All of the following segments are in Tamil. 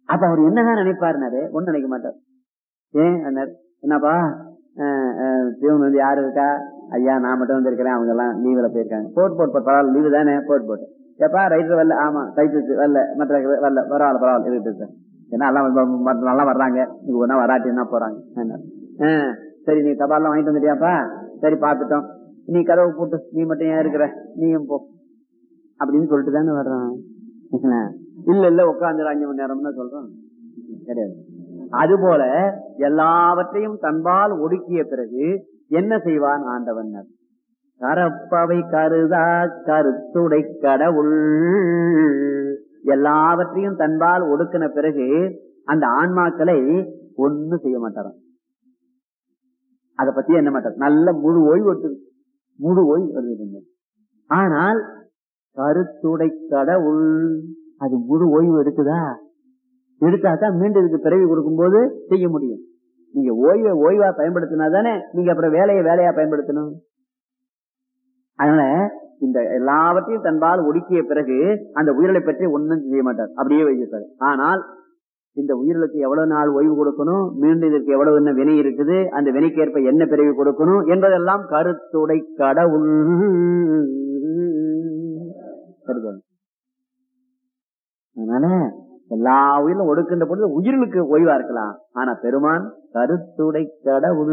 அப்ப அவர் என்னதான் நினைப்பாருனாரு ஒண்ணு நினைக்க மாட்டார் ஏன் அண்ணார் என்னப்பா பியூன் வந்து யாரு இருக்கா ஐயா நான் மட்டும் வந்திருக்கிறேன் அவங்க எல்லாம் லீவ்ல போயிருக்காங்க போட்டு போட்டு போட்டு பரவாயில்ல லீவு தானே போட்டு போட்டு எப்பா ரைட்டர் வரல ஆமா டைப்பிஸ்ட் வரல மற்ற வரல பரவாயில்ல பரவாயில்ல இருக்கு சார் ஏன்னா எல்லாம் வ- மற்ற நல்லா வர்றாங்க இங்க ஒன்னா வராட்டி என்ன போறாங்க என்ன? ஆ, சரி நீ தபால்லாம் வாங்கிட்டு வந்துட்டியாப்பா சரி பாத்துட்டோம் நீ கதவை போட்டு நீ மட்டும் ஏன் இருக்கிற நீயும் போ அப்படின்னு சொல்லிட்டு தானே வர்றான் இல்ல இல்ல உட்காந்து அஞ்சு மணி நேரம்னு சொல்றான் கிடையாது அதுபோல எல்லாவற்றையும் தன்பால் ஒடுக்கிய பிறகு என்ன செய்வான் ஆண்டவன் கரப்பவை கருதா கருத்துடை கடவுள் எல்லாவற்றையும் தன்பால் ஒடுக்கின பிறகு அந்த ஆன்மாக்களை ஒண்ணு செய்ய மாட்டாராம் அத பத்தி என்ன மாட்டார் நல்ல முழு ஓய்வு எடுத்து முழு ஓய்வு வருது ஆனால் கருத்துடை கடவுள் அது முழு ஓய்வு எடுக்குதா எடுத்தாதான் மீண்டும் இதுக்கு பிறவி கொடுக்கும்போது செய்ய முடியும் நீங்க ஓய்வை ஓய்வா பயன்படுத்தினா தானே நீங்க அப்புறம் வேலையை வேலையா பயன்படுத்தணும் அதனால இந்த எல்லாவற்றையும் தன்பால் ஒடுக்கிய பிறகு அந்த உயிரை பற்றி ஒன்றும் செய்ய மாட்டார் அப்படியே வைப்பார் ஆனால் இந்த உயிர்களுக்கு எவ்வளவு நாள் ஓய்வு கொடுக்கணும் மீண்டும் இதற்கு எவ்வளவு என்ன வினை இருக்குது அந்த வினைக்கேற்ப என்ன பிறவி கொடுக்கணும் என்பதெல்லாம் கருத்துடை கடவுள் கருதல். அதனால எல்லா உயிரும் ஒடுக்கின்ற பொழுது உயிர்களுக்கு ஓய்வா இருக்கலாம் ஆனா பெருமான் கருத்துடை கடவுள்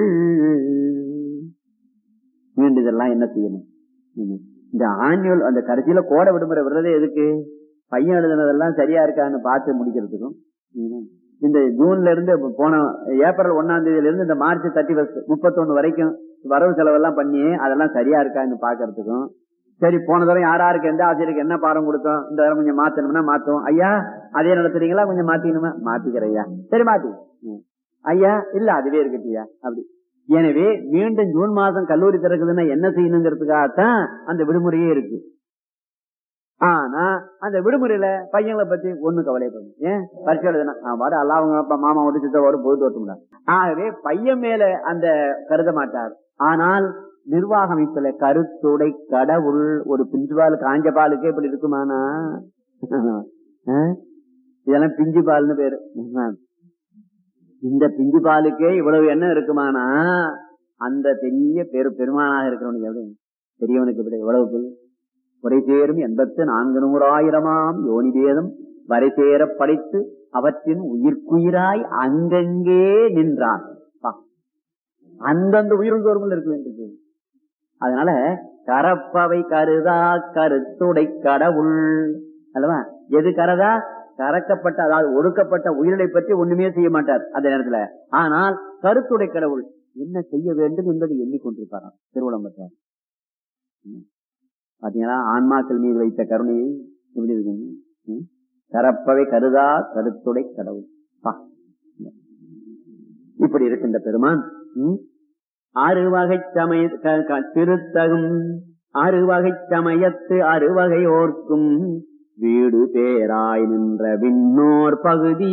மீண்டும் இதெல்லாம் என்ன செய்யணும் ம். இந்த ஆன்யுவல் அந்த கடைசியில கோடை விடுமுறை விடுறதே எதுக்கு பையன் எழுதுனதெல்லாம் சரியா இருக்கான்னு பார்த்து முடிக்கிறதுக்கும் ம். இந்த ஜூன்ல இருந்து போன ஏப்ரல் ஒன்னாம் தேதியில இருந்து இந்த மார்ச் தேர்ட்டி ஃபர்ஸ்ட் முப்பத்தொன்னு வரைக்கும் வரவு செலவெல்லாம் பண்ணி அதெல்லாம் சரியா இருக்கான்னு பாக்குறதுக்கும் சரி போன தடவை யார் யாருக்கு எந்த ஆசிரியருக்கு என்ன பாடம் கொடுத்தோம் இந்த தடவை கொஞ்சம் மாத்தணும்னா மாத்துவோம் ஐயா அதே நடத்துறீங்களா கொஞ்சம் மாத்திக்கணுமா மாத்திக்கிறேன் ஐயா சரி மாத்தி ம். ஐயா இல்ல அதுவே இருக்கட்டியா அப்படி எனவே மீண்டும் ஜூன் மாதம் கல்லூரி திறக்குதுன்னா என்ன செய்யணுங்கிறதுக்காகத்தான் அந்த விடுமுறையே இருக்கு ஆனா அந்த விடுமுறையில பையங்களை பத்தி ஒண்ணு கவலைப்படும் ஏன் பரிசு எழுதுனா வாட அல்ல அவங்க அப்பா மாமா விட்டு சித்தவோட போயிட்டு வரட்டும்ல ஆகவே பையன் மேல அந்த கருத மாட்டார் ஆனால் நிர்வாக அமைப்புல கருத்துடை கடவுள் ஒரு பிரின்சிபால் காஞ்ச பாலுக்கே இப்படி இருக்குமானா ஆ? இதெல்லாம் பிஞ்சு பால்னு பேரு இந்த பிஞ்சு பாலுக்கே இவ்வளவு எண்ணம் இருக்குமானா அந்த பெரிய பெரு பெருமானாக இருக்கிறவனுக்கு எவ்வளவு பெரியவனுக்கு எப்படி எவ்வளவு பெரிய குறை சேரும் எண்பத்து நான்கு நூறாயிரமாம் யோனி வேதம் வரை சேர படைத்து அவற்றின் உயிர்க்குயிராய் அங்கங்கே நின்றான் பா. அந்தந்த உயிரும் தோறும் இருக்க வேண்டியது அதனால கரப்பவை கருதா கருத்துடை கடவுள் அல்லவா எது கரதா கறக்கப்பட்ட அதாவது ஒடுக்கப்பட்ட உயிரினை பற்றி ஒண்ணுமே செய்ய மாட்டார் அந்த நேரத்துல ஆனால் கருத்துடை கடவுள் என்ன செய்ய வேண்டும் என்பதை எண்ணிக்கொண்டிருப்பாராம் திருவிழம்பற்றார் பாத்தீங்களா ஆன்மாக்கள் மீது வைத்த கருணையை எப்படி இருக்குங்க ம்? கரப்பவை கருதா கருத்துடை கடவுள் பா. இப்படி இருக்கின்ற பெருமான் ம்? அறுவகை சமய க- க- திருத்தகும் அறுவகை சமயத்து அறுவகை ஓர்க்கும் வீடு பேராய் நின்ற விண்ணோர் பகுதி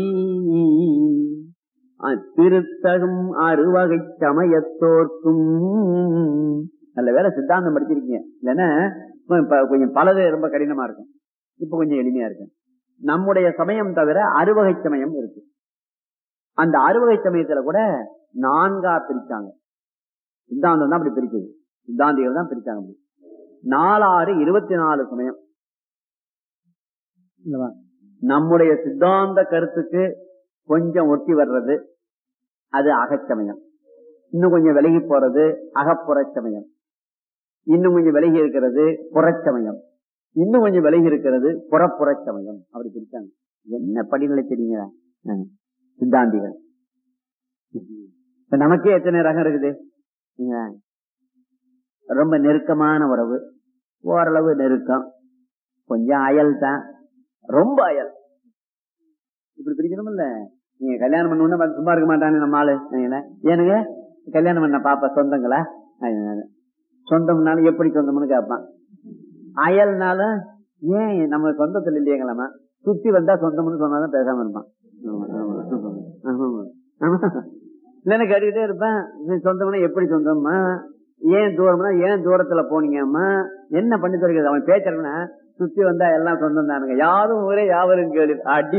அ- திருத்தகும் அறுவகை சமயத்தோர்க்கும் நல்ல வேலை சித்தாந்தம் படிச்சிருக்கீங்க இல்லைன்னா இப்ப- இப்ப கொஞ்சம் பலது ரொம்ப கடினமா இருக்கும் இப்ப கொஞ்சம் எளிமையா இருக்கு நம்முடைய சமயம் தவிர அறுவகை சமயம் இருக்கு அந்த அறுவகை சமயத்துல கூட நான்கா பிரிச்சாங்க சித்தாந்தம் தான் அப்படி பிரிக்குது சித்தாந்திகள் தான் பிரிச்சாங்க அப்படி நாலாறு இருபத்தி நாலு சமயம் இல்லவா? நம்முடைய சித்தாந்த கருத்துக்கு கொஞ்சம் ஒட்டி வர்றது அது அகச்சமயம் இன்னும் கொஞ்சம் விலகி போறது அகப்புறச் சமயம் இன்னும் கொஞ்சம் விலகி இருக்கிறது புறச்சமயம் இன்னும் கொஞ்சம் விலகி இருக்கிறது புறப்புறச் சமயம் அப்படி பிரிச்சாங்க என்ன படிநிலை தெரியுங்களா ஆ, சித்தாந்திகள் இப்ப நமக்கே எத்தனை ரகம் இருக்குது நீங்க ரொம்ப நெருக்கமான உறவு ஓரளவு நெருக்கம் கொஞ்சம் அயல் தான் ரொம்ப அயல் இப்படி பிரிக்கணும் இல்ல நீங்க கல்யாணம் பண்ண உடனே சும்மா இருக்க மாட்டானே நம்ம ஆளு சரிங்களா? ஏனுங்க கல்யாணம் பண்ண பாப்பா சொந்தங்களா அதனால. சொந்தம்னாலும் எப்படி சொந்தம்னு கேட்பான் அயல்னாலும் ஏன் நம்ம சொந்தத்துல இல்லையங்களாமா சுத்தி வந்தா சொந்தம்னு சொன்னாதான் பேசாம இருப்பான் ஆமா, ஆமா, ஆமா, ஆமா. இல்லைன்னு கேட்டுக்கிட்டே இருப்பேன் இது சொந்தம்னா எப்படி சொந்தம்மா ஏன் தூரம்னா ஏன் தூரத்துல போனீங்கம்மா என்ன பண்ணி தருகிறது அவன் பேச்சுறனா சுத்தி வந்தா எல்லாம் சொந்தம் தானுங்க யாரும் ஊரே யாவரும் கேளு அடி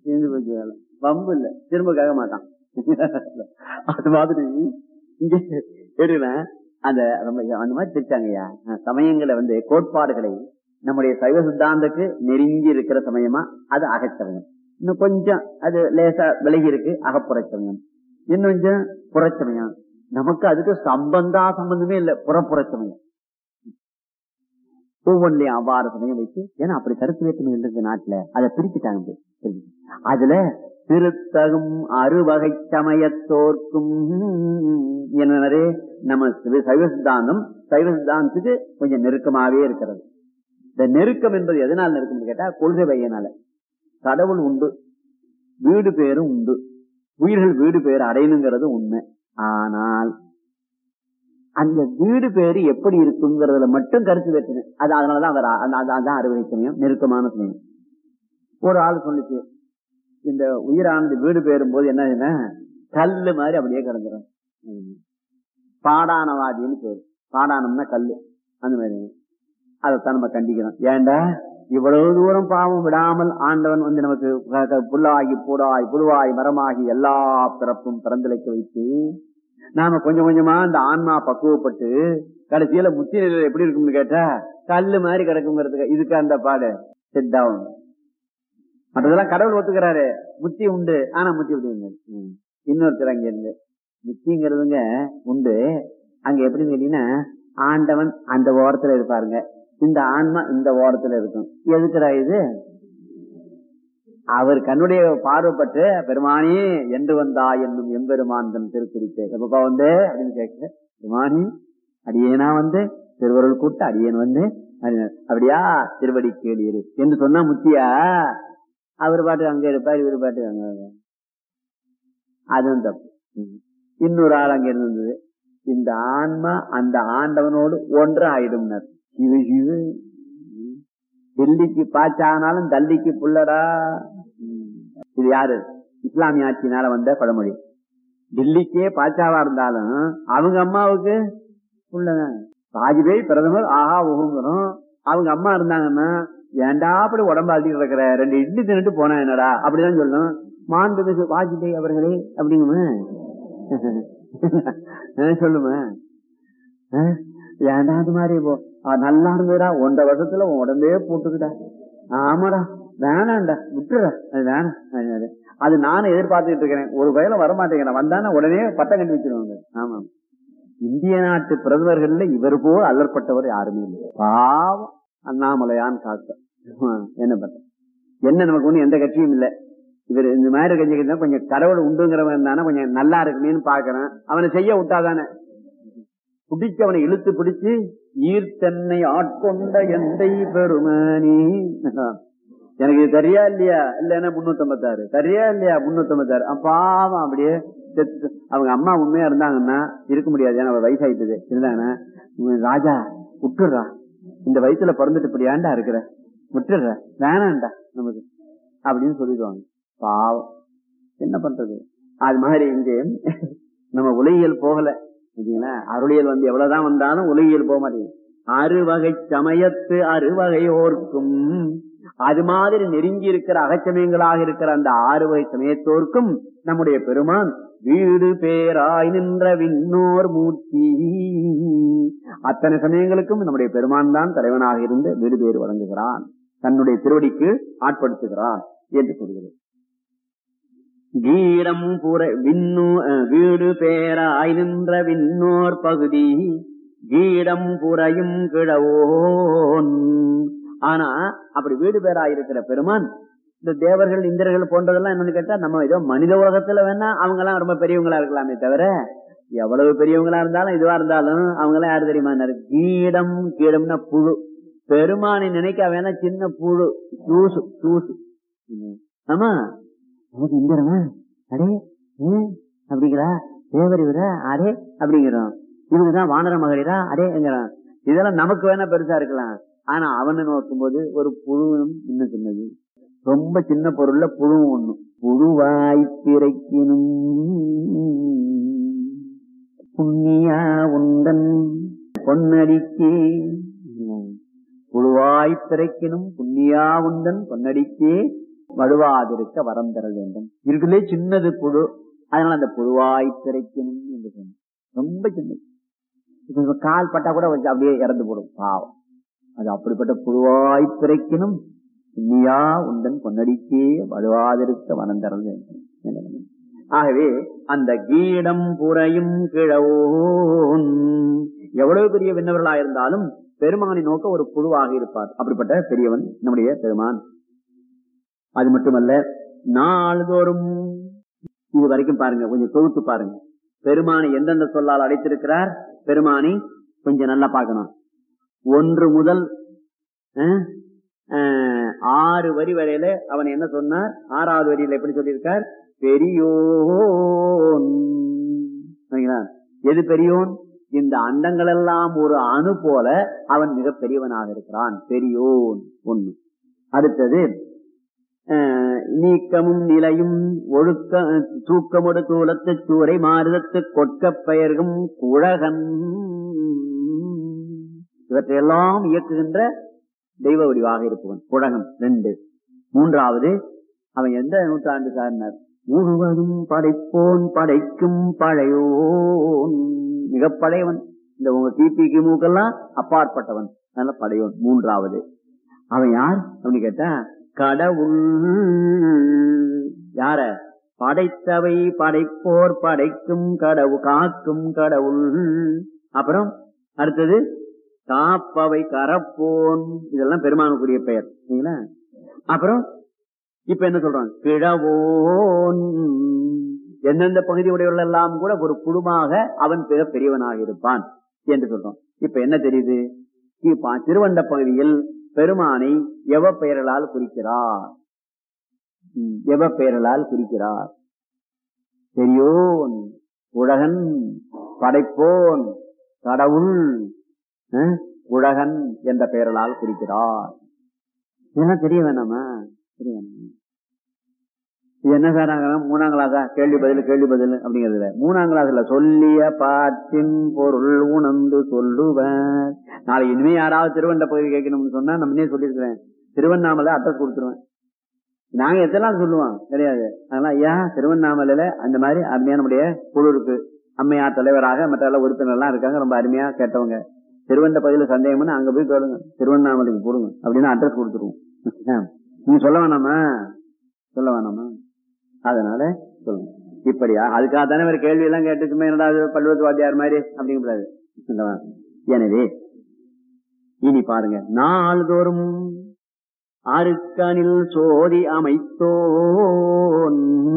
தீர்ந்து போச்சு வேலை வம்பு இல்ல திரும்ப கேட்க மாட்டான் அது மாதிரி இங்க எடுக்கிறேன் அந்த ரொம்ப அந்த மாதிரி தெரிச்சாங்கய்யா சமயங்களை வந்து கோட்பாடுகளை நம்முடைய சைவ சித்தாந்தத்துக்கு நெருங்கி இருக்கிற சமயமா அது அகச்சமயம் இன்னும் கொஞ்சம் அது லேசா விலகி இருக்கு அகப்புறச்சமயம் இன்னும் கொஞ்சம் புறச்சமயம் நமக்கு அதுக்கு சம்பந்தா சம்பந்தமே இல்லை புறப்புறச்சமயம் ஒவ்வொன்றையும் அவ்வாறு சமயம் வச்சு ஏன்னா அப்படி கருத்து வேற்றுமை இருந்தது நாட்டுல அதை பிரிச்சுட்டாங்க அதுல திருத்தகும் அறுவகை சமயத்தோர்க்கும் என்னது நம்ம சைவ சித்தாந்தம் சைவ சித்தாந்தத்துக்கு கொஞ்சம் நெருக்கமாவே இருக்கிறது இந்த நெருக்கம் என்பது எதனால் நெருக்கம் கேட்டா கொள்கை பையனால கடவுள் உண்டு வீடு பேரும் உண்டு உயிர்கள் வீடு பேர் அடையணுங்கிறது உண்மை ஆனால் அந்த வீடு பேரு எப்படி இருக்குங்கிறதுல மட்டும் கருத்து வேற்றுமை அது அதனாலதான் அவர் அதான் அறுவடை சமயம் நெருக்கமான சமயம் ஒரு ஆள் சொல்லிச்சு இந்த உயிரானது வீடு பெயரும் போது என்ன கல்லு மாதிரி அப்படியே கிடந்துரும் பாடானவாதின்னு பேரு பாடானம்னா கல்லு அந்த மாதிரி அதைத்தான் நம்ம கண்டிக்கிறோம் ஏண்டா இவ்வளவு தூரம் பாவம் விடாமல் ஆண்டவன் வந்து நமக்கு புல்லாகி பூடாய் புழுவாய் மரமாகி எல்லா பிறப்பும் பிறந்திழைக்க வைத்து நாம கொஞ்சம் கொஞ்சமா இந்த ஆன்மா பக்குவப்பட்டு கடைசியில முத்தி நிலையில எப்படி இருக்கும்னு கேட்டா கல்லு மாதிரி கிடக்குங்கிறதுக்கு இதுக்கு அந்த பாடு செட் டவுன் மற்றதெல்லாம் கடவுள் ஒத்துக்கிறாரு முத்தி உண்டு ஆனா முத்தி எப்படி இன்னொருத்தர் அங்க இருந்து முத்திங்கிறதுங்க உண்டு அங்க எப்படின்னு கேட்டீங்கன்னா ஆண்டவன் அந்த ஓரத்துல இருப்பாருங்க இந்த ஆன்மா இந்த ஓரத்துல இருக்கும் எதுக்குறா இது அவர் கண்ணுடைய பார்வைப்பட்டு பெருமானி என்று வந்தா என்னும் எம்பெருமான் தன் திருக்குறிப்பு எப்பப்பா வந்து அப்படின்னு கேட்க பெருமானி அடியேனா வந்து திருவருள் கூட்ட அடியேன் வந்து அப்படியா திருவடி கேளீரு என்று சொன்னா முத்தியா அவர் பாட்டு அங்க இருப்பார் இவர் பாட்டு அங்க அதுவும் தப்பு இன்னொரு ஆள் அங்க இருந்தது இந்த ஆன்மா அந்த ஆண்டவனோடு ஒன்று ஆயிடும்னர் சிவ சிவ டெல்லிக்கு பாச்சானாலும் தள்ளிக்கு புள்ளடா இது யாரு இஸ்லாமிய ஆட்சினால வந்த பழமொழி டெல்லிக்கே பாச்சாவா இருந்தாலும் அவங்க அம்மாவுக்கு புள்ளதான் வாஜ்பேயி பிரதமர் ஆஹா ஊங்குறோம் அவங்க அம்மா இருந்தாங்கன்னா ஏண்டா அப்படி உடம்பு அழுத்தி கிடக்குற ரெண்டு இட்லி தின்னுட்டு போனா என்னடா அப்படிதான் சொல்லணும் மாண்புமிகு வாஜ்பேயி அவர்களே அப்படிங்குமா சொல்லுமா ஏண்டா அது மாதிரி போ நல்லா இருந்ததுடா ஒன்றரை வருஷத்துல உன் உடம்பே போட்டுக்கிட்டா ஆமாடா வேணாண்டா விட்டுறா அது வேணாம் அது நானும் எதிர்பார்த்துட்டு இருக்கிறேன் ஒரு வயல வரமாட்டேங்கிறேன் வந்தானே உடனே பட்டம் கட்டி வச்சிருவாங்க ஆமா இந்திய நாட்டு பிரதமர்கள்ல இவர் போல் அல்லற்பட்டவர் யாருமே இல்லை பாவம் அண்ணாமலையான் காக்க என்ன பண்ற என்ன நமக்கு ஒண்ணு எந்த கட்சியும் இல்லை இவர் இந்த மாதிரி கட்சி கொஞ்சம் கடவுள் உண்டுங்கிறவன் இருந்தானா கொஞ்சம் நல்லா இருக்குமேன்னு பாக்குறேன் அவனை செய்ய விட்டாதானே பிடிச்சு அவனை இழுத்து பிடிச்சு ஈர்த்தன்னை ஆட்கொண்ட எந்தை பெருமானி எனக்கு இது சரியா இல்லையா இல்லன்னா முன்னூத்தி ஐம்பத்தாறு சரியா இல்லையா முன்னூத்தி ஐம்பத்தாறு பாவம் அப்படியே செத்து அவங்க அம்மா உண்மையா இருந்தாங்கன்னா இருக்க முடியாது ஏன்னா அவர் வயசாயிட்டது இருந்தாங்கன்னா ராஜா விட்டுடுறா இந்த வயசுல பிறந்துட்டு இப்படி ஏன்டா இருக்கிற விட்டுடுற வேணாண்டா நமக்கு அப்படின்னு சொல்லிடுவாங்க பாவம் என்ன பண்றது அது மாதிரி இங்கே நம்ம உலகியல் போகல அருளியல் வந்து எவ்வளவுதான் வந்தாலும் உலகியல் போக மாட்டேங்குது அறுவகை சமயத்து அறுவகை ஓர்க்கும் அது மாதிரி நெருங்கி இருக்கிற அகச்சமயங்களாக இருக்கிற அந்த ஆறு வகை சமயத்தோர்க்கும் நம்முடைய பெருமான் வீடு பேராய் நின்ற விண்ணோர் மூர்த்தி அத்தனை சமயங்களுக்கும் நம்முடைய பெருமான் தான் தலைவனாக இருந்து வீடு பேர் வழங்குகிறான் தன்னுடைய திருவடிக்கு ஆட்படுத்துகிறான் என்று சொல்கிறது வீரம் புற விண்ணு வீடு பேராய் நின்ற விண்ணோர் பகுதி வீடம் புறையும் கிழவோன் ஆனா அப்படி வீடு பேராயிருக்கிற பெருமான் இந்த தேவர்கள் இந்திரர்கள் போன்றதெல்லாம் என்னன்னு கேட்டா நம்ம ஏதோ மனித உலகத்துல வேணா அவங்க எல்லாம் ரொம்ப பெரியவங்களா இருக்கலாமே தவிர எவ்வளவு பெரியவங்களா இருந்தாலும் இதுவா இருந்தாலும் அவங்க எல்லாம் யாரு தெரியுமா கீடம் கீடம்னா புழு பெருமானை நினைக்க வேணா சின்ன புழு தூசு தூசு ஆமா நமக்கு இந்திரமா அடே அப்படிங்கிறா தேவர் இவரா அடே அப்படிங்கிறோம் இவங்கதான் வானர மகளிரா அடேங்கிறான் இதெல்லாம் நமக்கு வேணா பெருசா இருக்கலாம் ஆனா அவனை நோக்கும் போது ஒரு புழுவும் இன்னும் சின்னது ரொம்ப சின்ன பொருள்ல புழுவும் ஒண்ணும் புழுவாய் பிறக்கினும் புண்ணியா உண்டன் பொன்னடிக்கே புழுவாய் பிறக்கினும் புண்ணியா உண்டன் பொன்னடிக்கே வலுவாதிருக்க வரம் தர வேண்டும் இருக்குலே சின்னது புழு அதனால அந்த புழுவாய் பிறக்கணும் என்று சொன்ன ரொம்ப சின்னது இப்ப கால் பட்டா கூட வச்சு அப்படியே இறந்து போடும் பாவம் அது அப்படிப்பட்ட புழுவாய் பிறக்கணும் நீயா உந்தன் பொன்னடிக்கே வலுவாதிருக்க வனம் தர வேண்டும் ஆகவே அந்த கீடம் புறையும் கிழவோன் எவ்வளவு பெரிய விண்ணவர்களா இருந்தாலும் பெருமானை நோக்க ஒரு புழுவாக இருப்பார் அப்படிப்பட்ட பெரியவன் நம்முடைய பெருமான் அது மட்டுமல்ல நாள்தோறும் இது வரைக்கும் பாருங்க கொஞ்சம் தொகுத்து பாருங்க பெருமானை எந்தெந்த சொல்லால் அடைத்திருக்கிறார் பெருமானை கொஞ்சம் நல்லா பார்க்கணும் ஒன்று முதல் அஹ், அஹ், ஆறு வரி வரையில அவன் என்ன சொன்னார் ஆறாவது வரியில எப்படி சொல்லியிருக்கார் பெரியோன் சரிங்களா? எது பெரியோன் இந்த அண்டங்கள் எல்லாம் ஒரு அணு போல அவன் மிக பெரியவனாக இருக்கிறான் பெரியோன் ஒண்ணு அடுத்தது அஹ், நீக்கமும் நிலையும் ஒழுக்க தூக்கமுடு தூலத்து சூரை மாறுதத்து கொட்க பெயர்கும் குழகன் இவற்றையெல்லாம் இயக்குகின்ற தெய்வ வடிவாக இருப்பவன் குழகன் ரெண்டு மூன்றாவது அவன் எந்த நூற்றாண்டு சார்னார் முழுவதும் படைப்போன் படைக்கும் பழையோன் மிக பழையவன் இந்த உங்க கிபிக்கு மூக்கெல்லாம் அப்பாற்பட்டவன் அதனால படையோன் மூன்றாவது அவன் யார் அப்படின்னு கேட்டா கடவுள் யார படைத்தவை படைப்போர் படைக்கும் கடவுள் காக்கும் கடவுள் அப்புறம் அடுத்தது காப்பவை கரப்போன் இதெல்லாம் பெருமானுக்குரிய பெயர் சரிங்களா அப்புறம் இப்ப என்ன சொல்றாங்க கிழவோன் எந்தெந்த பகுதி உடையவர்கள் எல்லாம் கூட ஒரு குழுமாக அவன் மிக பெரியவனாக இருப்பான் என்று சொல்றோம் இப்ப என்ன தெரியுது இப்ப திருவண்ட பகுதியில் பெருமானை எவ பெயர்களால் குறிக்கிறார் ம், எவ பெயர்களால் குறிக்கிறார் பெரியோன் உலகன் படைப்போன் கடவுள் அஹ், உலகன் என்ற பெயர்களால் குறிக்கிறார் இதெல்லாம் தெரிய வேணாமா தெரிய வேணாமா இது என்ன சார் மூணாம் கிளாஸா கேள்வி பதில் கேள்வி பதில் அப்படிங்கறதுல மூணாம் கிளாஸ்ல சொல்லிய பாட்டின் பொருள் உணர்ந்து சொல்லுவார் நாளைக்கு இனிமே யாராவது திருவண்ட பகுதி கேட்கணும்னு சொன்னா நம்மனே சொல்லியிருக்கிறேன் திருவண்ணாமலை அட்ரஸ் கொடுத்துருவேன் நாங்க எதெல்லாம் சொல்லுவோம் கிடையாது அதெல்லாம் ஐயா திருவண்ணாமலையில அந்த மாதிரி அருமையா நம்முடைய குழு இருக்கு அம்மையார் தலைவராக மற்ற எல்லா உறுப்பினர் எல்லாம் இருக்காங்க ரொம்ப அருமையா கேட்டவங்க திருவண்ட பகுதியில சந்தேகம்னு அங்க போய் கேளுங்க திருவண்ணாமலைக்கு போடுங்க அப்படின்னு அட்ரஸ் கொடுத்துருவோம் நீங்க சொல்ல வேணாமா சொல்ல வேணாமா அதனால சொல்லுங்க இப்படியா அதுக்காக தானே ஒரு கேள்வி எல்லாம் கேட்டு சும்மா என்னடா இது பல்வேறு வாத்தியார் மாதிரி அப்படிங்கக்கூடாது இல்லவா? எனவே இனி பாருங்க நாள்தோறும் அருக்கனில் சோதி அமைத்தோன்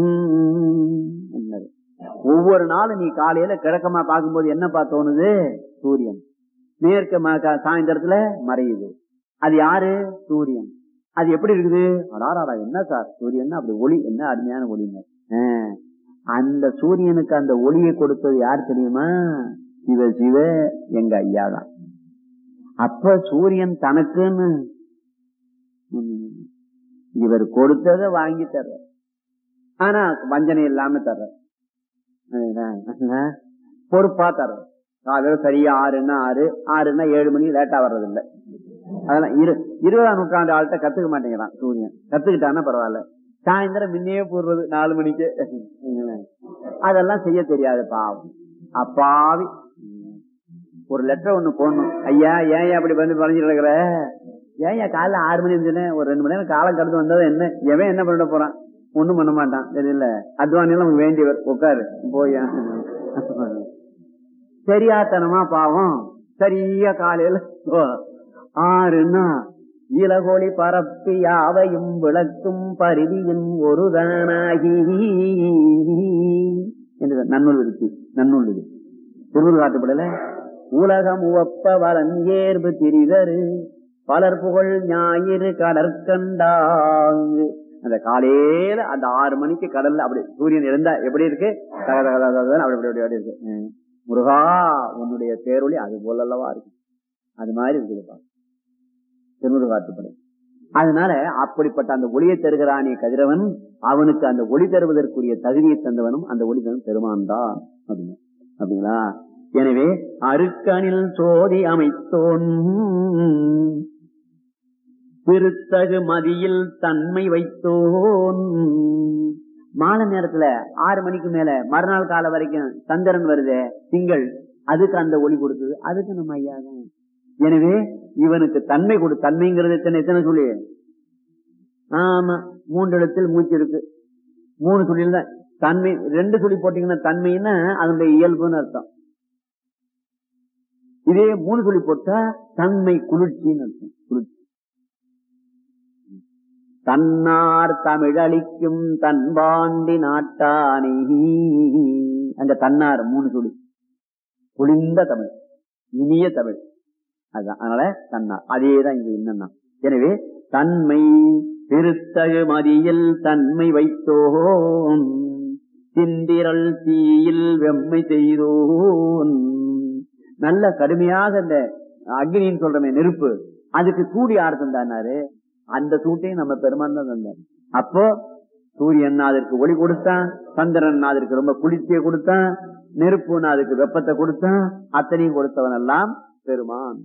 என்னது? ஒவ்வொரு நாளும் நீ காலையில கிழக்கமா பார்க்கும்போது என்ன பார்த்தோனுது சூரியன் மேற்க ம- க- சாயந்தரத்துல மறையுது அது யாரு சூரியன் அது எப்படி இருக்குது அடாராடா என்ன சார் சூரியன் அப்படி ஒளி என்ன அருமையான ஒளிங்க அந்த சூரியனுக்கு அந்த ஒளியை கொடுத்தது யார் தெரியுமா சிவ சிவ எங்க ஐயா தான் அப்ப சூரியன் தனக்குன்னு ம், இவர் கொடுத்ததை வாங்கி தர்ற ஆனா வஞ்சனை இல்லாம தர்ற பொறுப்பா தர்ற காலையில சரியா ஆறுன்னா ஆறு ஆறுன்னா ஏழு மணி லேட்டா வர்றது இல்ல அதெல்லாம் இரு இருபதாம் நூற்றாண்டு ஆள்கிட்ட கத்துக்க மாட்டேங்கிறான் சூரியன் கத்துக்கிட்டான்னா பரவாயில்ல சாயந்தரம் முன்னே போடுறது நாலு மணிக்கு அதெல்லாம் செய்ய தெரியாது பாவம் அப்பாவி ஒரு லெட்டர் ஒண்ணு போடணும் ஐயா ஏன் ஏன் அப்படி வந்து பழஞ்சு கிடக்குற ஏன் ஏன் காலைல ஆறு மணி இருந்துச்சுன்னு ஒரு ரெண்டு மணி நேரம் காலம் கடந்து வந்தது என்ன எவன் என்ன பண்ணிட போறான் ஒண்ணும் பண்ண மாட்டான் தெரியல அத்வானியில் நமக்கு வேண்டியவர் உட்காரு போய் சரியாத்தனமா பாவம் சரியா காலையில ஓ, ஆறுன்னா இளகோழி பரப்பி யாவையும் விளக்கும் பரிதியின் ஒருதானாகி என்று நன்னூல் இருக்கு நன்னூல் இருக்கு திருவள்ளுவர் காட்டுப்படல உலகம் உவப்ப வலன் ஏர்பு திரிதரு பலர் புகழ் ஞாயிறு கடற்கண்டாங்கு அந்த காலையில அந்த ஆறு மணிக்கு கடல்ல அப்படி சூரியன் எழுந்தா எப்படி இருக்கு தக தக தக தகன்னு அப்படி அப்படி அப்படி அப்படி இருக்கு ம். முருகா உன்னுடைய பேரொளி அது போல அல்லவா இருக்கு அது மாதிரி இருக்குதுப்பா திருமுரு காட்டுப்படை அதனால அப்படிப்பட்ட அந்த ஒளியை தருகிறானே கதிரவன் அவனுக்கு அந்த ஒளி தருவதற்குரிய தகுதியை தந்தவனும் அந்த ஒளி தரும் பெருமான் தான் அப்படின்னு அப்படிங்களா எனவே அருக்கனில் சோதி அமைத்தோன் திருத்தகு மதியில் தன்மை வைத்தோன் மாலை நேரத்துல ஆறு மணிக்கு மேல மறுநாள் காலை வரைக்கும் சந்திரன் வருது திங்கள் அதுக்கு அந்த ஒளி கொடுத்தது அதுக்கு நம்ம ஐயா தான் எனவே இவனுக்கு தன்மை கொடு தன்மைங்கிறது எத்தனை எத்தனை சொல்லி ஆமா மூன்று இடத்தில் மூச்சு இருக்கு மூணு சொல்லியில் தான் தன்மை ரெண்டு சொல்லி போட்டீங்கன்னா தன்மைன்னா அதனுடைய இயல்புன்னு அர்த்தம் இதே மூணு சொல்லி போட்டா தன்மை குளிர்ச்சின்னு அர்த்தம் குளிர்ச்சி தன்னார் தமிழளிக்கும் தன்பாண்டி நாட்டானே அந்த தன்னார் மூணு சொல்லி குளிர்ந்த தமிழ் இனிய தமிழ் அதுதான் அதனால தன்னார் அதேதான் இங்க என்னன்னா எனவே தன்மை திருத்தகு மதியில் தன்மை வைத்தோன் சிந்திரல் தீயில் வெம்மை செய்தோன் நல்ல கடுமையாக இந்த அக்னின்னு சொல்றமே நெருப்பு அதுக்கு கூடி ஆர்த்தம் தானாரு அந்த சூட்டையும் நம்ம பெருமான் தான் தந்தார் அப்போ சூரியன் அதற்கு ஒளி கொடுத்தான் சந்திரன் அதற்கு ரொம்ப குளிர்ச்சியை கொடுத்தான் நெருப்புன்னு அதுக்கு வெப்பத்தை கொடுத்தான் அத்தனையும் கொடுத்தவன் எல்லாம் பெருமான்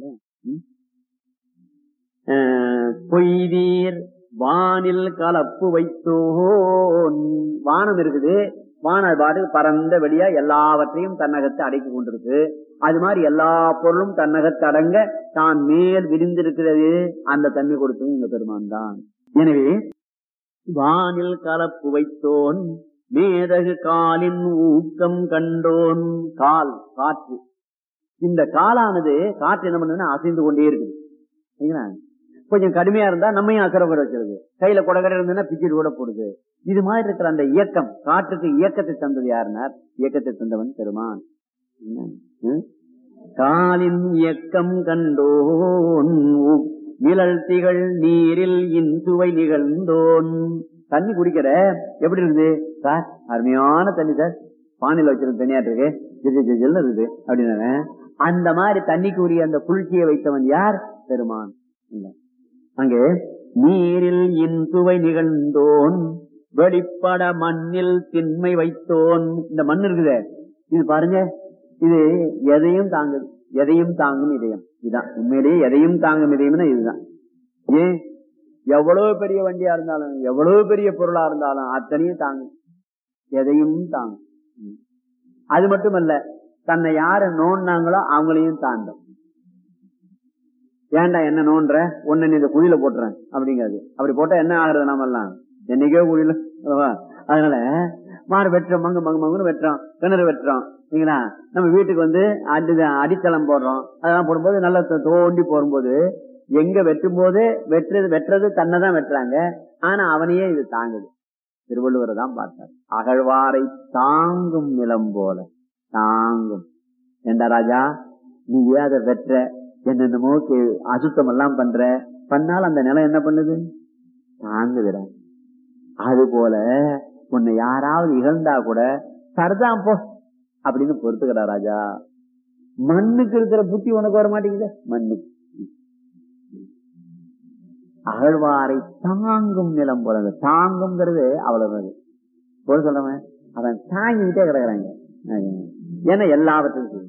பொய்தீர் வானில் கலப்பு வைத்தோன் வானம் இருக்குது வான பாட்டு பரந்த வெளியா எல்லாவற்றையும் தன்னகத்தை அடக்கி கொண்டிருக்கு அது மாதிரி எல்லா பொருளும் தன்னகத்தை அடங்க தான் மேல் விரிந்திருக்கிறது அந்த தன்மை கொடுத்ததும் இந்த பெருமான் தான் எனவே வானில் கலப்பு வைத்தோன் மேதகு காலின் ஊக்கம் கண்டோன் கால் காற்று இந்த காலானது காற்று என்ன பண்ணுதுன்னா அசைந்து கொண்டே இருக்குது கொஞ்சம் கடுமையா இருந்தா நம்மையும் அக்கறை வச்சிருது கையில கொடகடை இருந்ததுன்னா பிச்சுட்டு கூட போடுது இது மாதிரி இருக்கிற அந்த இயக்கம் காற்றுக்கு இயக்கத்தை தந்தது யாருனார் இயக்கத்தை தந்தவன் பெருமான் காலின் இயக்கம் கண்டோன் நிழல் திகழ் நீரில் இன்சுவை நிகழ்ந்தோன் தண்ணி குடிக்கிற எப்படி இருக்குது சார் அருமையான தண்ணி சார் பானையில வச்சிருந்த தனியா இருக்கு ஜெல்லு இருக்குது அப்படின்னு அந்த மாதிரி தண்ணிக்கு உரிய அந்த குளிர்ச்சியை வைத்தவன் யார் பெருமான் அங்கே நீரில் இன்சுவை நிகழ்ந்தோன் வெளிப்பட மண்ணில் திண்மை வைத்தோன் இந்த மண் இருக்குது இது பாருங்க இது எதையும் தாங்குது எதையும் தாங்கும் இதயம் இதுதான் உண்மையிலேயே எதையும் தாங்கும் இதயம்னா இதுதான் ஏன் எவ்வளவு பெரிய வண்டியா இருந்தாலும் எவ்வளவு பெரிய பொருளா இருந்தாலும் அத்தனையும் தாங்கும் எதையும் தாங்கும் அது மட்டுமல்ல தன்னை யாரு நோண்டாங்களோ அவங்களையும் தாண்டும் ஏன்டா என்ன நோன்ற ஒன்னு நீ இந்த குழியில போட்டுறேன் அப்படிங்கிறது அப்படி போட்டா என்ன ஆகுறது நாம எல்லாம் என்னைக்கோ குழியில அதனால மாடு வெட்டுறோம் மங்கு மங்கு மங்குன்னு வெட்டுறோம் கிணறு வெட்டுறோம் சரிங்களா நம்ம வீட்டுக்கு வந்து அடி அடித்தளம் போடுறோம் அதெல்லாம் போடும்போது நல்லா தோண்டி போடும்போது எங்க வெட்டும் போது வெட்டுறது வெட்டுறது தன்னை தான் வெட்டுறாங்க ஆனா அவனையே இது தாங்குது திருவள்ளுவரை தான் பார்த்தார் அகழ்வாரை தாங்கும் நிலம் போல தாங்கும் ஏண்டா ராஜா நீ ஏன் அதை வெற்ற என்னென்னமோ அசுத்தம் எல்லாம் பண்ற பண்ணால் அந்த நிலம் என்ன பண்ணுது தாங்குதுடா அது போல உன்னை யாராவது இகழ்ந்தா கூட சரிதான் போ அப்படின்னு பொறுத்துக்கடா ராஜா மண்ணுக்கு இருக்கிற புத்தி உனக்கு வர மாட்டேங்குது மண்ணுக்கு அகழ்வாரை தாங்கும் நிலம் போல தாங்குங்கிறது அவ்வளவு போல சொல்றவன் அவன் தாங்கிக்கிட்டே கிடக்குறாங்க ஏன்னா எல்லாவற்றையும்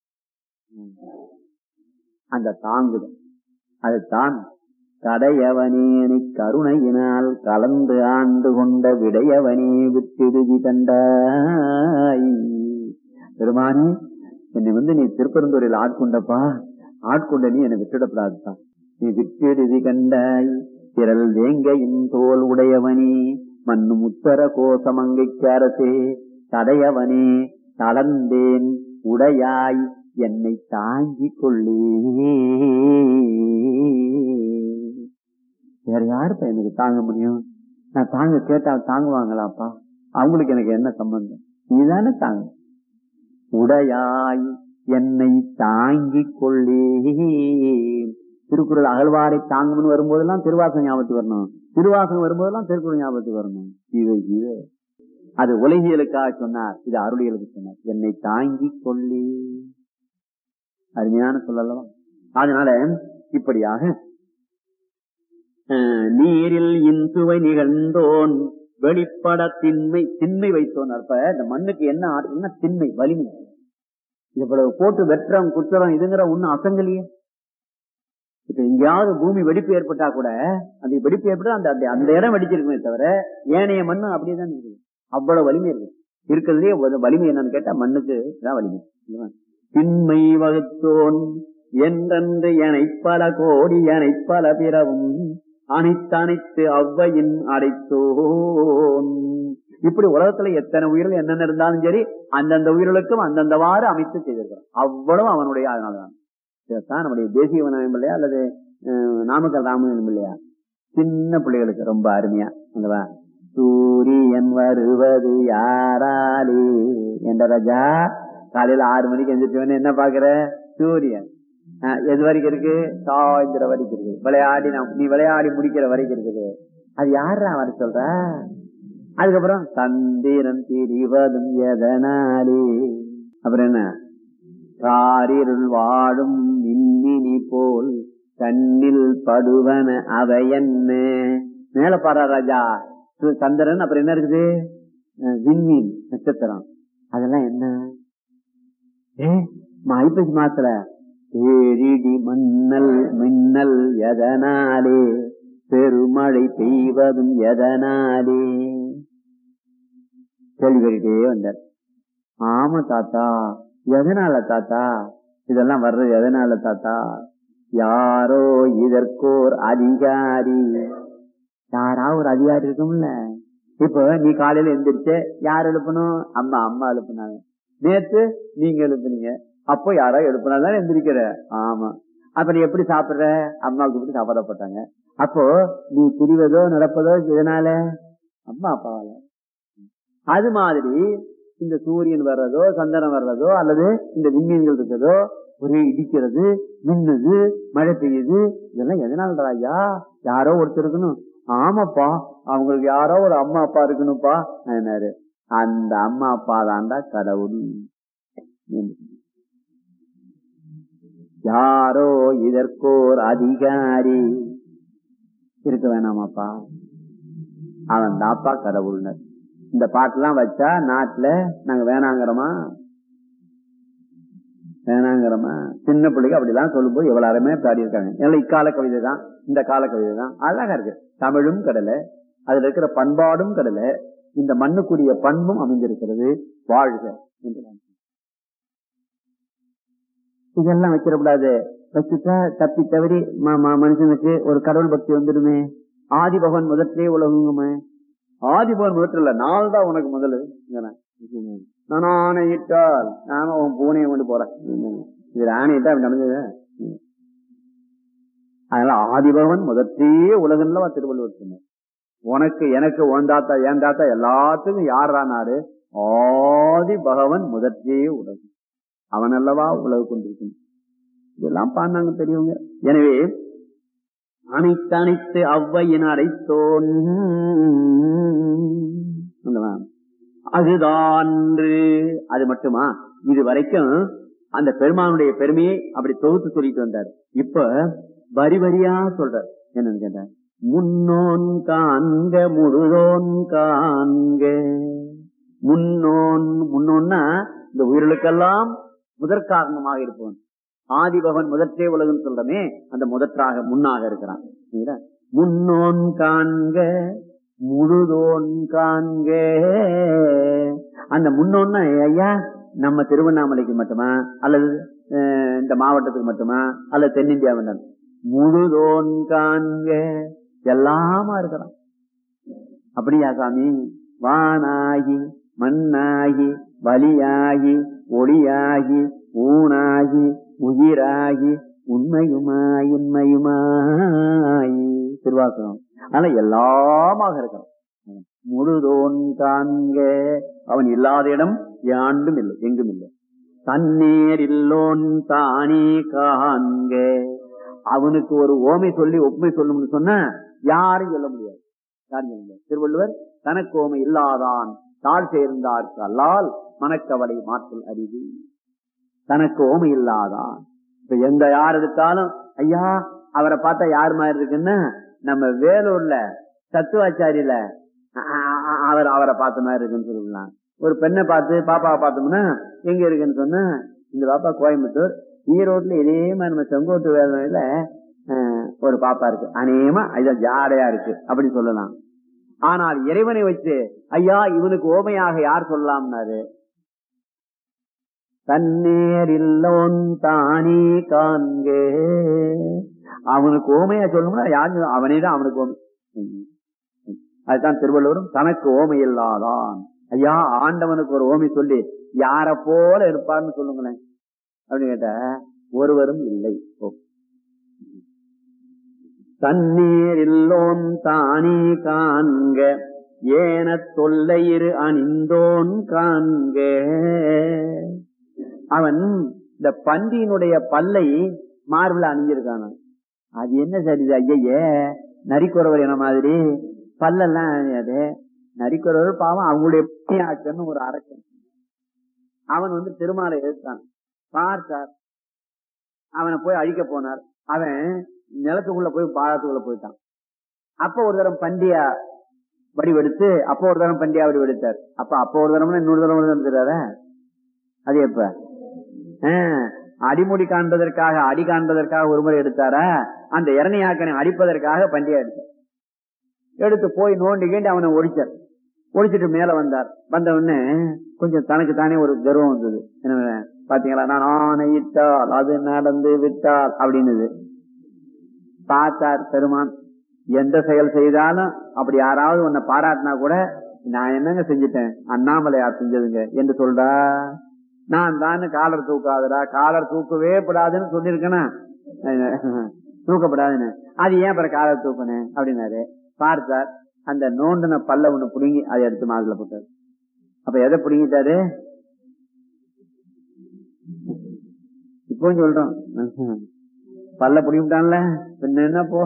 அந்த தாங்குதல் அதுதான் கடையவனேனி கருணையினால் கலந்து ஆண்டு கொண்ட விடையவனே விட்டிடுதி கண்டாய் பெருமானி என்னை வந்து நீ திருப்பெருந்துறையில் ஆட்கொண்டப்பா ஆட்கொண்ட நீ என்னை விட்டுடப்படாதுப்பா நீ விட்டிடுதி கண்டாய் திரள் வேங்கையின் தோல் உடையவனே மண்ணு முத்தர கோசமங்கைக்கு அரசே தடையவனே தளர்ந்தேன் உடையாய் என்னை தாங்கிக் கொள்ளே வேற யாருப்பா எனக்கு தாங்க முடியும் நான் தாங்க கேட்டா தாங்குவாங்களாப்பா அவங்களுக்கு எனக்கு என்ன சம்பந்தம் நீதானே தாங்க உடையாய் என்னை தாங்கிக் கொள்ளே திருக்குறள் அகழ்வாரை தாங்கும்னு வரும்போதெல்லாம் திருவாசகம் ஞாபகத்துக்கு வரணும் திருவாசகம் வரும்போதெல்லாம் திருக்குறள் ஞாபகத்துக்கு வரணும் இது இது அது உலகியலுக்காக சொன்னார் இது அருளியலுக்கு சொன்னார் என்னை தாங்கிக் கொள்ளே அருமையான சொல்லலாம் அதனால இப்படியாக நீரில் இன்சுவை நிகழ்ந்தோன் வெளிப்பட திண்மை திண்மை வைத்தோன் அப்ப இந்த மண்ணுக்கு என்ன ஆற்றுனா திண்மை வலிமை இவ்வளவு போட்டு வெற்றம் குற்றம் இதுங்கிற ஒண்ணு அசங்கலையே இப்ப எங்கேயாவது பூமி வெடிப்பு ஏற்பட்டா கூட அந்த வெடிப்பு ஏற்பட்டா அந்த அந்த- அந்த இடம் வெடிச்சிருக்குமே தவிர ஏனைய மண்ணு அப்படியே தான் இருக்குது அவ்வளவு வலிமை இருக்கு இருக்கிறதுலே ஒரு வலிமை என்னன்னு கேட்டா மண்ணுக்கு தான் வலிமை இல்லையா? திண்மை வகுத்தோன் என்றென்று எனை பல கோடி எனை பல பிறவும் அனைத்தனைத்து அவ்வையின் அடைத்தோன் இப்படி உலகத்துல எத்தனை உயிர்கள் என்னென்ன இருந்தாலும் சரி அந்தந்த உயிர்களுக்கும் அந்தந்தவாறு அமைத்து செய்திருக்கிறான் அவ்வளவு அவனுடைய அதனாலதான் இதைத்தான் நம்முடைய தேசிய வனம் இல்லையா அல்லது அஹ், நாமக்கல் ராமன் இல்லையா சின்ன பிள்ளைகளுக்கு ரொம்ப அருமையா அல்லவா சூரியன் வருவது யாராலே என்ற ராஜா காலையில ஆறு மணிக்கு எந்திரிச்சவன என்ன பாக்குற சூரியன் அஹ், எது வரைக்கும் இருக்கு சாயந்தரம் வரைக்கும் இருக்கு விளையாடி நாம் நீ விளையாடி முடிக்கிற வரைக்கும் இருக்குது அது யாரா வர சொல்ற அதுக்கப்புறம் சந்திரன் திரிவதும் எதனாலே அப்புறம் என்ன காரிருள் வாழும் மின்மினி போல் கண்ணில் படுவன அவை என்ன மேல பாரா ராஜா சு- சந்திரன் அப்புறம் என்ன இருக்குது அஹ் விண்மீன் நட்சத்திரம் அதெல்லாம் என்ன ஏ ஐப்பசி மாசத்துல பேரிடி மண்ணல் மின்னல் எதனாலே பெருமழை பெய்வதும் எதனாலே கேள்வி கேட்டுட்டே வந்தார் ஆமா தாத்தா எதனால தாத்தா இதெல்லாம் வர்றது எதனால தாத்தா யாரோ இதற்கோர் அதிகாரி யாரா ஒரு அதிகாரி இருக்கும்ல இப்போ நீ காலையில எந்திரிச்ச யார் எழுப்பணும் அம்மா அம்மா எழுப்புனாங்க நேத்து நீங்க எழுப்புனீங்க அப்போ யாரோ எழுப்புனாதான் எந்திரிக்கிற ஆமா அப்ப நீ எப்படி சாப்பிடுற அம்மாவுக்கு எப்படி சாப்பாட போட்டாங்க அப்போ நீ பிரிவதோ நடப்பதோ இதனால அம்மா அப்பாவால அது மாதிரி இந்த சூரியன் வர்றதோ சந்திரன் வர்றதோ அல்லது இந்த விண்மீன்கள் இருக்கிறதோ ஒரே இடிக்கிறது மின்னுது மழை பெய்யுது இதெல்லாம் எதனால ஐயா யாரோ ஒருத்தர் இருக்கணும் ஆமாப்பா அவங்களுக்கு யாரோ ஒரு அம்மா அப்பா இருக்கணும்ப்பா என்னாரு அந்த அம்மா அப்பா தாண்டா கடவுள் யாரோ இதற்கோர் அதிகாரி இருக்க வேணாமாப்பா அவன் தாப்பா கடவுள்னர் இந்த பாட்டெல்லாம் வச்சா நாட்டுல நாங்க வேணாங்கிறோமா வேணாங்கிறோமா சின்ன பிள்ளைக்கு அப்படிலாம் சொல்லும்போது எவ்வளவு அருமையா பாடி இருக்காங்க ஏன்னா இக்கால கவிதை தான் இந்த கால கவிதை தான் அழகா இருக்கு தமிழும் கடலை அதுல இருக்கிற பண்பாடும் கடலை இந்த மண்ணுக்குரிய பண்பும் அமைந்திருக்கிறது வாழ்க என்று நான் இதெல்லாம் வச்சிடக்கூடாது வச்சுட்டா தப்பி தவறி ம- ம- மனுஷனுக்கு ஒரு கடவுள் பக்தி வந்துடுமே ஆதி பகவான் முதற்றே உலகுங்குமே ஆதி பகவான் முதற்ற இல்ல நாள் தான் உனக்கு முதல் நான் ஆணையிட்டால் நாம உன் பூனையை கொண்டு போறேன் இது ஆணையிட்டா அப்படி நடந்தது அதனால ஆதிபகவன் முதற்றே உலகம்ல திருவள்ளுவர் சொன்னார் உனக்கு எனக்கு உன் தாத்தா என் தாத்தா எல்லாத்துக்கும் யாரானாரு ஆதி பகவன் முதற்றே உலகம் அவன் அல்லவா உலகு கொண்டிருக்கும் இதெல்லாம் பாண்டாங்க பெரியவங்க எனவே அனைத்து அனைத்து அவ்வையின் அடைத்தோன் அல்லவா? அதுதான்று அது மட்டுமா இது வரைக்கும் அந்த பெருமானுடைய பெருமையை அப்படி தொகுத்து சொல்லிட்டு வந்தார் இப்ப வரி வரியா சொல்றார் என்னன்னு கேட்டார் முன்னோன் காண்க முழுதோன் காண்க முன்னோன் முன்னோன்னா இந்த உயிர்களுக்கெல்லாம் முதற் காரணமாக இருப்பவன் ஆதிபகவன் முதற்றே உலகம் சொல்றமே அந்த முதற்றாக முன்னாக இருக்கிறான் சரிங்களா? முன்னோன் காண்க முழுதோன் காண்க அந்த முன்னோன்னா ஐயா நம்ம திருவண்ணாமலைக்கு மட்டுமா அல்லது அஹ், இந்த மாவட்டத்துக்கு மட்டுமா அல்லது தென்னிந்தியாவின் முழுதோன் காண்க எல்லாமா இருக்கிறான் அப்படியா சாமி வானாகி மண்ணாகி வலியாகி ஒளியாகி ஊனாகி உயிராகி உண்மையுமாய் இன்மையுமாய் திருவாசகம் ஆனா எல்லாமாக இருக்கிறான் முழுதோன் காண்க அவன் இல்லாத இடம் யாண்டும் இல்லை எங்கும் இல்லை தன்னேர் இல்லோன் தானே காண்க அவனுக்கு ஒரு ஓமை சொல்லி ஒப்புமை சொல்லணும்னு சொன்னா யாரும் சொல்ல முடியாது யாரும் சொல்ல முடியாது திருவள்ளுவர் தனக்கு ஓமை இல்லாதான் தாழ் சேர்ந்தார்க்கு அல்லால் மனக்கவலை மாற்றல் அறிவு தனக்கு ஓமை இல்லாதான் இப்ப எந்த யார் எடுத்தாலும் ஐயா அவரை பார்த்தா யார் மாதிரி இருக்குன்னா நம்ம வேலூர்ல தத்துவாச்சாரியில அ- அ- அவர் அவரை பார்த்த மாதிரி இருக்குன்னு சொல்லலாம் ஒரு பெண்ணை பார்த்து பாப்பாவை பார்த்தோம்னா எங்க இருக்குன்னு சொன்னா இந்த பாப்பா கோயம்புத்தூர் ஈரோட்ல இதே மாதிரி நம்ம செங்கோட்டு வேலையில அஹ், ஒரு பாப்பா இருக்கு அநேகமா இது ஜாடையா இருக்கு அப்படி சொல்லலாம் ஆனால் இறைவனை வச்சு ஐயா இவனுக்கு ஓமையாக யார் சொல்லலாம்னாரு தன்னேரில்லோன் தானே காண்க அவனுக்கு ஓமையா சொல்லணும்னா யாரு அவனே தான் அவனுக்கு ஓமை ம். அதுதான் திருவள்ளுவரும் தனக்கு ஓமை இல்லாதான் ஐயா ஆண்டவனுக்கு ஒரு ஓமை சொல்லி யார போல இருப்பார்னு சொல்லுங்களேன் அப்படின்னு கேட்டா ஒருவரும் இல்லை ஓ. தண்ணீர் இல்லோன் தானே காண்க ஏன தொல்லையிரு அணிந்தோன் காண்க அவன் இந்த பன்றியினுடைய பல்லை மார்பில் அணிஞ்சிருக்கான அது என்ன சரி ஐயையே நரிக்குறவர் என்ன மாதிரி பல்லெல்லாம் அணியாது நரிக்குறவர் பாவம் அவங்களுடைய பணியாக்கன்னு ஒரு அரக்கன் அவன் வந்து திருமாலை எதிர்த்தான் பார்த்தார் அவனை போய் அழிக்க போனார் அவன் நிலத்துக்குள்ள போய் பாலத்துக்குள்ள போயிட்டான் அப்ப ஒரு தரம் பண்டியா வடிவெடுத்து அப்போ ஒரு தரம் பண்டியா வடிவெடுத்தார் அப்ப அப்போ ஒரு தரம்னா இன்னொரு தரம் வந்துடுறார அது எப்ப ஆஹ், அடிமுடி காண்பதற்காக அடி காண்பதற்காக ஒரு முறை எடுத்தாரா அந்த இரணியாக்கனை அடிப்பதற்காக பண்டிகை எடுத்தார் எடுத்து போய் நோண்டி கீண்டி அவனை ஒடிச்சார் ஒடிச்சிட்டு மேல வந்தார் வந்த உடனே கொஞ்சம் தனக்கு தானே ஒரு கர்வம் வந்தது என்ன பாத்தீங்களா நான் ஆணையிட்டால் அது நடந்து விட்டால் அப்படின்னுது பார்த்தார் பெருமான் எந்த செயல் செய்தாலும் அப்படி யாராவது உன்னை பாராட்டினா கூட நான் என்னங்க செஞ்சிட்டேன் அண்ணாமலையார் செஞ்சதுங்க என்று சொல்றா நான் தான் காலர் தூக்காதடா காலர் தூக்கவே படாதுன்னு சொல்லியிருக்கேனா தூக்கப்படாதுன்னு அது ஏன் அப்புறம் காலர் தூக்குனேன் அப்படின்னாரு பார்த்தார் அந்த நோண்டின பல்ல ஒண்ணு புடுங்கி அதை எடுத்து மாதுல போட்டார் அப்ப எதை புடுங்கிட்டாரு இப்போ சொல்றோம் பல்ல புடிங்கிட்டான்ல பின்ன என்ன போ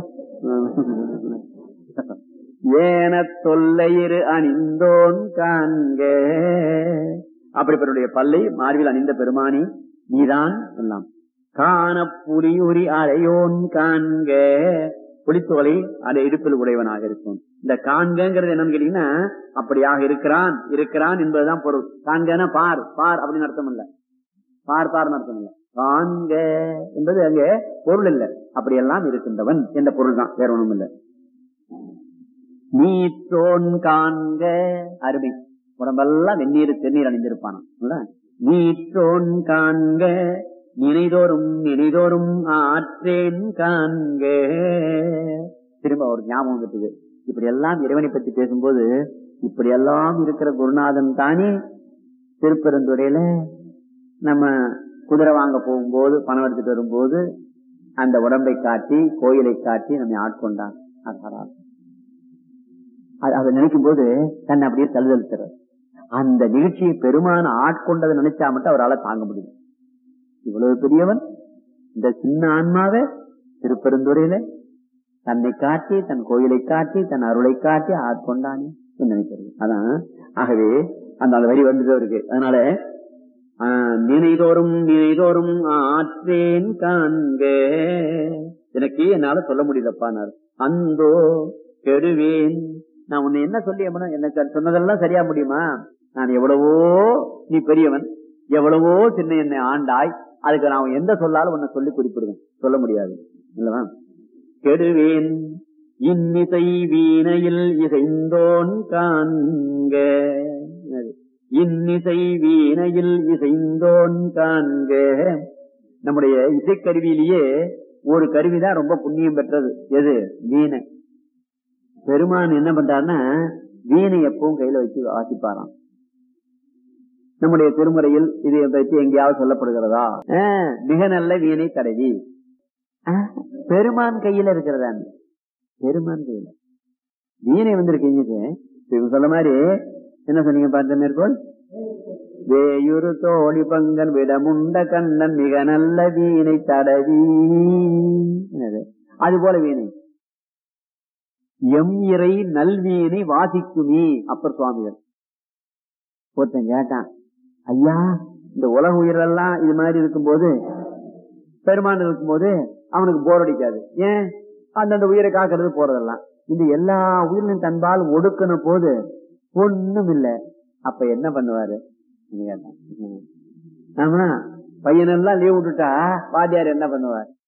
ஏன தொல்லையிரு அணிந்தோன் காண்க அப்படிப்பட்டடைய பல்லை மார்பில் அணிந்த பெருமானி நீதான் எல்லாம் காண புலியுரி அறையோன் காண்க புலித்தோலை அதை இடுப்பில் உடையவனாக இருக்கும் இந்த காண்கிறது என்னன்னு கேட்டீங்கன்னா அப்படியாக இருக்கிறான் இருக்கிறான் என்பதுதான் பொருள் காண்கனா பார் பார் அப்படின்னு அர்த்தம் இல்ல பார் பார்னு அர்த்தம் இல்ல காண்க என்பது அங்கே பொருள் இல்ல அப்படியெல்லாம் இருக்கின்றவன் என்ற பொருள் தான் வேற ஒண்ணும் இல்ல நீத்தோன் காண்க அருமை உடம்பெல்லாம் வெந்நீர் தென்னீர் அணிந்திருப்பான் நீற்றோன் காண்க நினைதோறும் நினைதோறும் ஆற்றேன் காண்க திரும்ப ஒரு ஞாபகம் வந்துட்டுது இப்படி எல்லாம் இறைவனை பற்றி பேசும்போது இப்படி எல்லாம் இருக்கிற குருநாதன் தானே திருப்பெருந்துறையில நம்ம குதிரை வாங்க போகும்போது பணம் எடுத்துட்டு வரும்போது அந்த உடம்பை காட்டி கோயிலை காட்டி நம்மை ஆட்கொண்டான் அதாரா. அது- அதை நினைக்கும் போது தன்னை அப்படியே தழுதழுத்துறார் அந்த நிகழ்ச்சியை பெருமான ஆட்கொண்டதை நினைச்சா மட்டும் அவரால் தாங்க முடியும் இவ்வளவு பெரியவன் இந்த சின்ன ஆன்மாவை திருப்பெருந்துறையில தன்னை காட்டி தன் கோயிலை காட்டி தன் அருளை காட்டி ஆட்கொண்டானே என்று நினைக்கிறது அதான் ஆகவே அந்த அந்த வரி வந்துட்டு இருக்கு அதனால ஆஹ், நினைதோறும் நினைதோறும் ஆற்றேன் காண்க எனக்கு என்னால சொல்ல முடியலப்பானார் அந்தோ கெடுவேன் நான் உன்னை என்ன சொல்லி அம்மனா, என்ன சொ- சொன்னதெல்லாம் சரியா முடியுமா நான் எவ்வளவோ நீ பெரியவன் எவ்வளவோ சின்ன என்னை ஆண்டாய் அதுக்கு நான் எந்த சொல்லாலும் உன்னை சொல்லி குறிப்பிடுவேன் சொல்ல முடியாது இல்லவா கெடுவேன் இன்னிசை வீணையில் இசைந்தோன் காண்க இன்னிசை வீணையில் இசைந்தோன் காண்க நம்முடைய இசைக்கருவியிலேயே ஒரு கருவிதான் ரொம்ப புண்ணியம் பெற்றது எது வீணை பெருமான் என்ன பண்றாருன்னா வீணை எப்பவும் கையில வச்சு வாசிப்பாராம் நம்முடைய திருமுறையில் இதை பற்றி எங்கேயாவது சொல்லப்படுகிறதா ஆ, மிக நல்ல வீணை தடவி ஆ, பெருமான் கையில இருக்கிறதா பெருமான் கையில வீணை வந்திருக்கீங்க இவங்க சொல்ல மாதிரி என்ன சொன்னீங்க பார்த்த மேற்கோள் வேயுரு தோழி பங்கன் விடமுண்ட கண்ணன் மிக நல்ல வீணை தடவி என்னது? அது போல வீணை எம் இறை நல்வீனை வாசிக்குமே அப்பர் சுவாமிகள் ஒருத்தன் கேட்டான் ஐயா இந்த உலக உயிரெல்லாம் இது மாதிரி இருக்கும்போது பெருமான் இருக்கும்போது அவனுக்கு போர் அடிக்காது ஏன் அந்தந்த உயிரை காக்கிறது போறதெல்லாம் இந்த எல்லா உயிரின் தன்பால் ஒடுக்கின போது ஒண்ணும் இல்ல அப்ப என்ன பண்ணுவாரு நீ கேட்டான். ம். ஆமா பையனெல்லாம் லீவ் விட்டுட்டா வாத்தியார் என்ன பண்ணுவார்